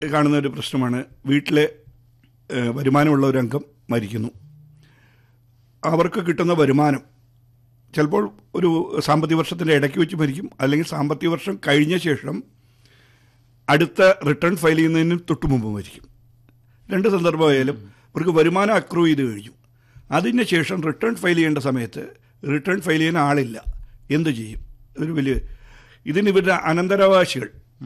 കാണുന്ന ഒരു പ്രശ്നമാണ് വീട്ടിലെ ഏഹ്, വരുമാനമുള്ള ഒരു അംഗം മരിക്കുന്നു അവർക്ക് കിട്ടുന്ന വരുമാനം ചിലപ്പോൾ ഒരു സാമ്പത്തിക വർഷത്തിൻ്റെ ഇടയ്ക്ക് വെച്ച് മരിക്കും അല്ലെങ്കിൽ സാമ്പത്തിക വർഷം കഴിഞ്ഞ ശേഷം അടുത്ത റിട്ടേൺ ഫയൽ ചെയ്യുന്നതിന് തൊട്ട് മുമ്പ് മരിക്കും രണ്ട് സന്ദർഭമായാലും ഇവർക്ക് വരുമാനം അക്രൂ ചെയ്ത് കഴിഞ്ഞു അതിന് ശേഷം റിട്ടേൺ ഫയൽ ചെയ്യേണ്ട സമയത്ത് റിട്ടേൺ ഫയൽ ചെയ്യാൻ ആളില്ല എന്ത് ചെയ്യും ഒരു വലിയ ഇതിന് ഇവരുടെ അനന്തരാവകാശികൾ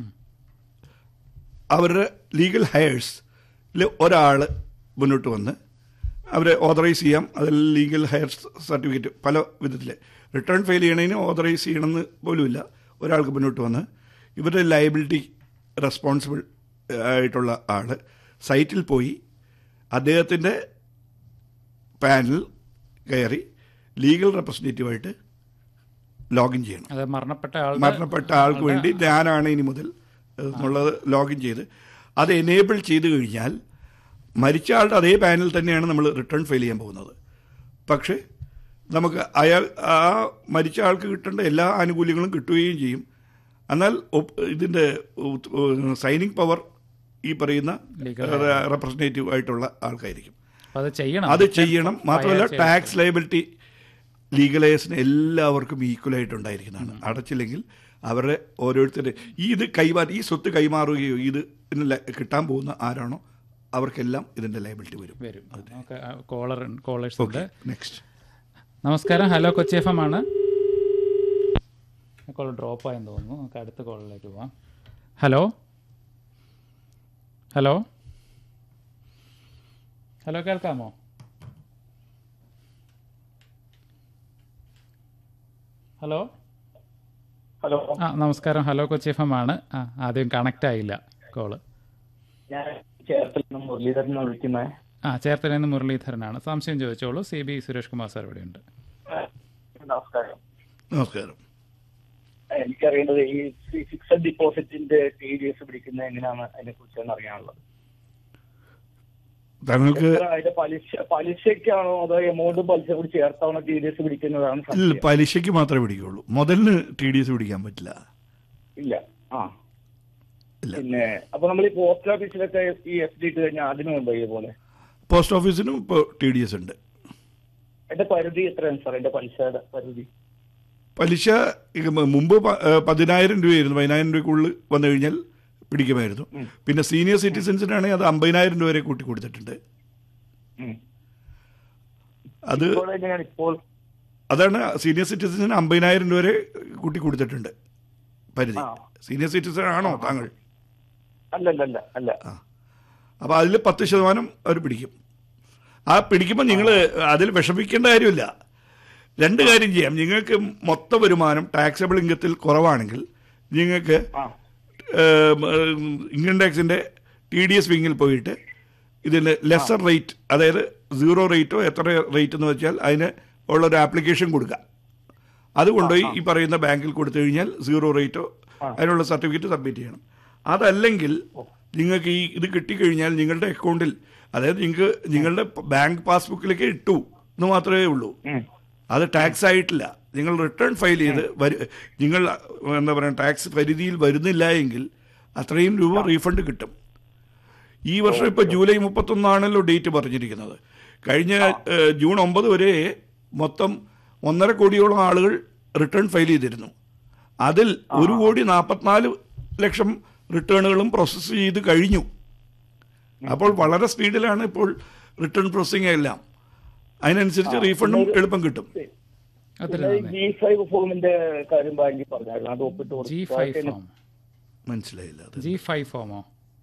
അവരുടെ ലീഗൽ ഹയേഴ്സിൽ ഒരാൾ മുന്നോട്ട് വന്ന് അവരെ ഓതറൈസ് ചെയ്യാം അതിൽ ലീഗൽ ഹയർ സർട്ടിഫിക്കറ്റ് പല വിധത്തിൽ റിട്ടേൺ ഫയൽ ചെയ്യണതിന് ഓതറൈസ് ചെയ്യണമെന്ന് പോലുമില്ല ഒരാൾക്ക് മുന്നോട്ട് വന്ന് ഇവരുടെ ലയബിലിറ്റി റെസ്പോൺസിബിൾ ആയിട്ടുള്ള ആൾ സൈറ്റിൽ പോയി അദ്ദേഹത്തിൻ്റെ പാനൽ കയറി ലീഗൽ റെപ്രസെൻറ്റേറ്റീവായിട്ട് ലോഗിൻ ചെയ്യണം അത് മരണപ്പെട്ട ആളുടെ മരണപ്പെട്ട ആൾക്ക് വേണ്ടി ഞാനാണ് ഇനി മുതൽ എന്നുള്ളത് ലോഗിൻ ചെയ്ത് അത് എനേബിൾ ചെയ്ത് കഴിഞ്ഞാൽ മരിച്ച ആളുടെ അതേ പാനൽ തന്നെയാണ് നമ്മൾ റിട്ടേൺ ഫയൽ ചെയ്യാൻ പോകുന്നത് പക്ഷേ നമുക്ക് അയാൾ ആ മരിച്ച ആൾക്ക് കിട്ടേണ്ട എല്ലാ ആനുകൂല്യങ്ങളും കിട്ടുകയും ചെയ്യും എന്നാൽ ഒപ്പ് ഇതിൻ്റെ സൈനിങ് പവർ ഈ പറയുന്ന റെപ്രസെൻറ്റേറ്റീവ് ആയിട്ടുള്ള ആൾക്കായിരിക്കും അപ്പൊ അത് ചെയ്യണം അത് ചെയ്യണം മാത്രമല്ല Fire ചെയ്യണം. ടാക്സ് ലയബിലിറ്റി ലീഗലൈസിന് എല്ലാവർക്കും ഈക്വലായിട്ട് ഉണ്ടായിരിക്കുന്നതാണ് അടച്ചില്ലെങ്കിൽ അവരുടെ ഓരോരുത്തരുടെ ഈ ഇത് കൈമാറി ഈ സ്വത്ത് കൈമാറുകയോ ഇത് ഇതിന് ല- കിട്ടാൻ പോകുന്ന ആരാണോ അവർക്കെല്ലാം ഇതിന്റെ ലയബിലിറ്റി വരും വരും നമുക്ക് കോളർ കോളേഴ്സ് ഉണ്ട് നെക്സ്റ്റ് നമസ്കാരം ഹലോ കൊച്ചി എഫ് എം ആണ് കോൾ ഡ്രോപ്പ് ആയെന്ന് തോന്നുന്നു നമുക്ക് അടുത്ത കോളിലേക്ക് പോവാം ഹലോ ഹലോ ഹലോ കേൾക്കാമോ ഹലോ ഹലോ ആ നമസ്കാരം ഹലോ കൊച്ചി എഫ് എം ആണ് ആ ആദ്യം കണക്റ്റ് ആയില്ല കോള് ഞാൻ ചേർത്തല നിന്ന് മുരളീധരൻ വിളിക്കുന്നത് ആ ചേർത്തലയിൽ നിന്ന് മുരളീധരനാണ് സംശയം ചോദിച്ചോളൂ C B Suresh Kumar sir ഇവിടെയുണ്ട് നമസ്കാരം നമസ്കാരം എനിക്കറിയേണ്ടത് ഈ ഫിക്സഡ് ഡിപ്പോസിറ്റിന്റെ ടി ഡി എസ് പിടിക്കുന്നത് എങ്ങനെയാണ് അതിനെ കുറിച്ചാണ് അറിയാനുള്ളത് താങ്കൾക്ക് എത്ര അതിന്റെ പലിശ പലിശയ്ക്കാണോ അതോ എമൗണ്ട് പലിശ കൂടി ചേർത്താണോ ടി ഡി എസ് പിടിക്കുന്നതാണ് ഇല്ല, സംശയം. പലിശയ്ക്ക് മാത്രമേ പിടിക്കുള്ളൂ മുതലിന് ടി ഡി എസ് പിടിക്കാൻ പറ്റില്ല ഇല്ല ആ ഇല്ല. പിന്നെ അപ്പൊ നമ്മൾ ഈ പോസ്റ്റ് ഓഫീസിലൊക്കെ ഈ എഫ് ഡി ഇട്ട് കഴിഞ്ഞാൽ അതിനുണ്ടോ ഇതുപോലെ പോസ്റ്റ് ഓഫീസിനും ഇപ്പോൾ ടി ഡി എസ് ഉണ്ട് എന്റെ പരിധി എത്രയാണ് സാർ എന്റെ പലിശയുടെ പരിധി പലിശ ഇത് മ- മുമ്പ് പ- ഏഹ് പതിനായിരം രൂപയായിരുന്നു പതിനായിരം രൂപയ്ക്കുള്ളിൽ വന്നു കഴിഞ്ഞാൽ പിടിക്കുമായിരുന്നു പിന്നെ സീനിയർ സിറ്റിസൺസിനാണെങ്കിൽ അത് അമ്പതിനായിരം രൂപ വരെ കൂട്ടി കൊടുത്തിട്ടുണ്ട് ഉം. അത് ഇപ്പോൾ എങ്ങനെയാണ് ഇപ്പോൾ അതാണ് സീനിയർ സിറ്റിസണിന് അമ്പതിനായിരം രൂപ വരെ കൂട്ടി കൊടുത്തിട്ടുണ്ട് പരിധി ആ. സീനിയർ സിറ്റിസൺ ആണോ താങ്കൾ അല്ല അല്ല അല്ല അല്ല അപ്പോൾ അതിൽ പത്ത് ശതമാനം അവർ പിടിക്കും ആ പിടിക്കുമ്പോൾ നിങ്ങൾ അതിൽ വിഷമിക്കേണ്ട കാര്യമില്ല രണ്ട് കാര്യം ചെയ്യാം നിങ്ങൾക്ക് മൊത്ത വരുമാനം ടാക്സബിൾ ഇൻകത്തിൽ കുറവാണെങ്കിൽ നിങ്ങൾക്ക് ആ ഇൻകം ടാക്സിൻ്റെ ടി ഡി എസ് വിങ്ങിൽ പോയിട്ട് ഇതിൻ്റെ ലെസർ റേറ്റ് അതായത് സീറോ റേറ്റോ എത്ര റേറ്റ് എന്ന് വെച്ചാൽ അതിന് ഉള്ളൊരു ആപ്ലിക്കേഷൻ കൊടുക്കുക അത് കൊണ്ടുപോയി ഈ പറയുന്ന ബാങ്കിൽ കൊടുത്തു കഴിഞ്ഞാൽ സീറോ റേറ്റോ അതിനുള്ള സർട്ടിഫിക്കറ്റ് സബ്മിറ്റ് ചെയ്യണം അതല്ലെങ്കിൽ നിങ്ങൾക്ക് ഈ ഇത് കിട്ടിക്കഴിഞ്ഞാൽ നിങ്ങളുടെ അക്കൗണ്ടിൽ അതായത് നിങ്ങൾക്ക് നിങ്ങളുടെ ബാങ്ക് പാസ്ബുക്കിലേക്ക് ഇട്ടു എന്ന് മാത്രമേ ഉള്ളൂ ഉം. അത് ടാക്സ് ആയിട്ടില്ല നിങ്ങൾ റിട്ടേൺ ഫയൽ ചെയ്ത് വരു നിങ്ങൾ എന്താ പറയുക ടാക്സ് പരിധിയിൽ വരുന്നില്ല എങ്കിൽ അത്രയും രൂപ റീഫണ്ട് കിട്ടും ഈ വർഷം ഇപ്പോൾ ജൂലൈ മുപ്പത്തൊന്നാണല്ലോ ഡേറ്റ് പറഞ്ഞിരിക്കുന്നത് കഴിഞ്ഞ ഏഹ്, ജൂൺ ഒമ്പത് വരെ മൊത്തം ഒന്നര കോടിയോളം ആളുകൾ റിട്ടേൺ ഫയൽ ചെയ്തിരുന്നു അതിൽ ഒരു കോടി നാൽപ്പത്തിനാല് ലക്ഷം റിട്ടേണുകളും പ്രോസസ്സ് ചെയ്ത് കഴിഞ്ഞു അപ്പോൾ വളരെ സ്പീഡിലാണ് ഇപ്പോൾ റിട്ടേൺ പ്രോസസ്സിംഗ് എല്ലാം അതിനനുസരിച്ച് റീഫണ്ടും എളുപ്പം കിട്ടും അതിൽ പിന്നെ ഈ ജി ഫൈവ് ഫോമിന്റെ കാര്യം ബാങ്കിൽ പറഞ്ഞായിരുന്നു അത് ഒപ്പിട്ട് ജി കൊടുത്തു ഫൈവ് ഫോം മനസ്സിലായില്ല അത് ജി ഫൈവ് ഫോമോ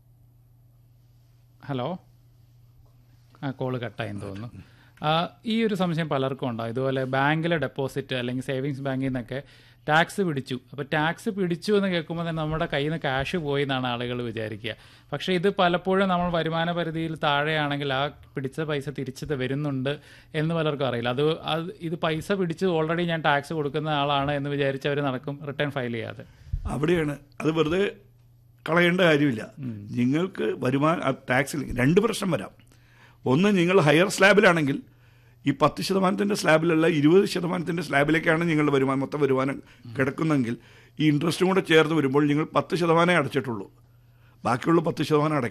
ഹലോ ആ കോള് കട്ടായെന്ന് തോന്നുന്നു ആ, ഈ ഒരു സംശയം പലർക്കും ഉണ്ടാവും ഇതുപോലെ ബാങ്കിലെ ഡെപ്പോസിറ്റ് അല്ലെങ്കിൽ സേവിങ്സ് ബാങ്കിൽ നിന്നൊക്കെ ടാക്സ് പിടിച്ചു അപ്പോൾ ടാക്സ് പിടിച്ചു എന്ന് കേൾക്കുമ്പോൾ തന്നെ നമ്മുടെ കയ്യിൽ നിന്ന് ക്യാഷ് പോയി എന്നാണ് ആളുകൾ വിചാരിക്കുക പക്ഷേ ഇത് പലപ്പോഴും നമ്മൾ വരുമാന പരിധിയിൽ താഴെയാണെങ്കിൽ ആ പിടിച്ച പൈസ തിരിച്ചു വരുന്നുണ്ട് എന്ന് പലർക്കും അറിയില്ല അത് അത് ഇത് പൈസ പിടിച്ച് ഓൾറെഡി ഞാൻ ടാക്സ് കൊടുക്കുന്ന ആളാണ് എന്ന് വിചാരിച്ച് അവർ നടക്കും റിട്ടേൺ ഫയൽ ചെയ്യാതെ അവിടെയാണ് അത് വെറുതെ കളയേണ്ട കാര്യമില്ല നിങ്ങൾക്ക് വരുമാന ടാക്സിൽ രണ്ട് പ്രശ്നം വരാം ഒന്ന് നിങ്ങൾ ഹയർ സ്ലാബിലാണെങ്കിൽ ഈ പത്ത് ശതമാനത്തിൻ്റെ സ്ലാബിലല്ല ഇരുപത് ശതമാനത്തിൻ്റെ സ്ലാബിലേക്കാണ് നിങ്ങളുടെ വരുമാനം മൊത്തം വരുമാനം കിടക്കുന്നെങ്കിൽ ഈ ഇൻട്രസ്റ്റും കൂടെ ചേർന്ന് വരുമ്പോൾ നിങ്ങൾ പത്ത് ശതമാനമേ അടച്ചിട്ടുള്ളൂ ബാക്കിയുള്ള പത്ത് ശതമാനം അടയ്ക്കും